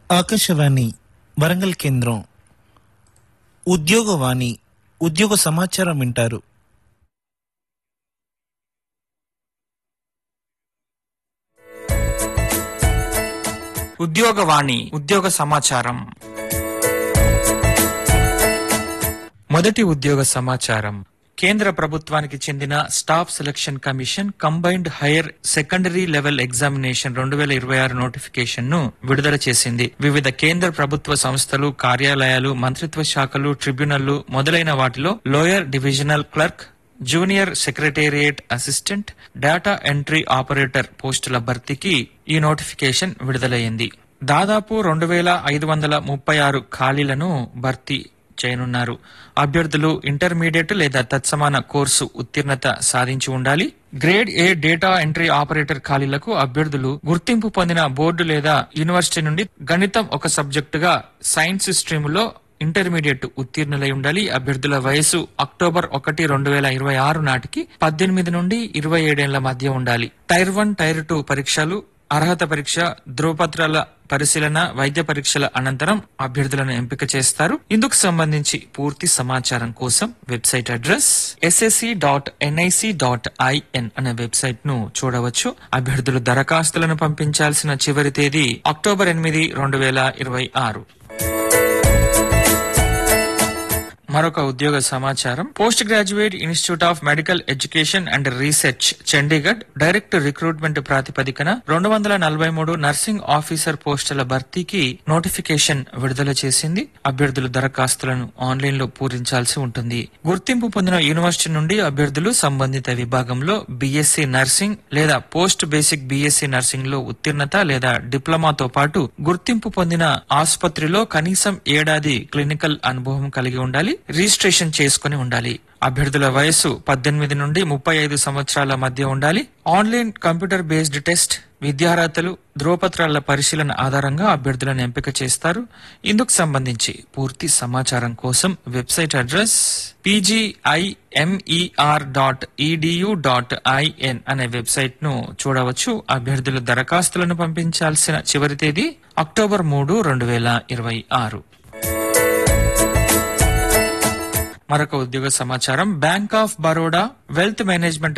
ఆకాశవాణి వరంగల్ కేంద్రం ఉద్యోగవాణి ఉద్యోగ సమాచారం వింటారు ఉద్యోగవాణి ఉద్యోగ సమాచారం మొదటి ఉద్యోగ సమాచారం కేంద్ర ప్రభుత్వానికి చెందిన staff selection commission combined higher secondary level examination రెండు వేల ఇరవై ఆరు నోటిఫికేషన్ ను విడుదల చేసింది వివిధ కేంద్ర ప్రభుత్వ సంస్థలు కార్యాలయాలు మంత్రిత్వ శాఖలు ట్రిబ్యునళ్లు మొదలైన వాటిలో lower divisional clerk junior secretariat assistant data entry operator పోస్టుల భర్తీకి ఈ నోటిఫికేషన్ విడుదలైంది దాదాపు రెండు వేల ఐదు వందల ముప్పై ఆరు ఖాళీలను భర్తీ చేయనున్నారు అభ్యర్థులు ఇంటర్మీడియట్ లేదా తత్సమాన కోర్సు ఉత్తీర్ణత సాధించి ఉండాలి grade A data entry operator ఖాళీలకు అభ్యర్థులు గుర్తింపు పొందిన బోర్డు లేదా యూనివర్సిటీ నుండి గణితం ఒక సబ్జెక్టుగా సైన్స్ స్ట్రీములో ఇంటర్మీడియట్ ఉత్తీర్ణులై ఉండాలి అభ్యర్థుల వయసు అక్టోబర్ ఒకటి రెండు వేల ఇరవై ఆరు నాటికి పద్దెనిమిది నుండి ఇరవై ఏడేళ్ల మధ్య ఉండాలి టైర్ వన్ టైర్ టూ పరీక్షలు అర్హత పరీక్ష ధృవపత్రాల పరిశీలన వైద్య పరీక్షల అనంతరం అభ్యర్థులను ఎంపిక చేస్తారు ఇందుకు సంబంధించి పూర్తి సమాచారం కోసం website address SSC dot NIC dot IN అనే వెబ్సైట్ ను చూడవచ్చు అభ్యర్థులు దరఖాస్తులను పంపించాల్సిన చివరి తేదీ అక్టోబర్ ఎనిమిది రెండు వేల ఇరవై ఆరు మరొక ఉద్యోగ సమాచారం post graduate institute of medical education and research Chandigarh direct recruitment ప్రాతిపదికన రెండు వందల నలభై మూడు నర్సింగ్ ఆఫీసర్ పోస్టుల భర్తీకి నోటిఫికేషన్ విడుదల చేసింది అభ్యర్థులు దరఖాస్తులను ఆన్లైన్ లో పూరించాల్సి ఉంటుంది గుర్తింపు పొందిన యూనివర్సిటీ నుండి అభ్యర్థులు సంబంధిత విభాగంలో బీఎస్సీ నర్సింగ్ లేదా పోస్ట్ బేసిక్ బీఎస్సీ నర్సింగ్ లో ఉత్తీర్ణత లేదా డిప్లొమాతో పాటు గుర్తింపు పొందిన ఆసుపత్రిలో కనీసం ఏడాది క్లినికల్ అనుభవం కలిగి ఉండాలి రిజిస్ట్రేషన్ చేసుకుని ఉండాలి అభ్యర్థుల వయస్సు పద్దెనిమిది నుండి ముప్పై ఐదు సంవత్సరాల మధ్య ఉండాలి ఆన్లైన్ కంప్యూటర్ బేస్డ్ టెస్ట్ విద్యార్హతలు ధ్రువపత్రాల పరిశీలన ఆధారంగా అభ్యర్థులను ఎంపిక చేస్తారు ఇందుకు సంబంధించి పూర్తి సమాచారం కోసం website address PGIMER dot EDU dot IN అనే వెబ్సైట్ ను చూడవచ్చు అభ్యర్థులు దరఖాస్తులను పంపించాల్సిన చివరి తేదీ అక్టోబర్ మూడు రెండు వేల ఇరవై ఆరు మరొక ఉద్యోగ సమాచారం bank of Baroda wealth management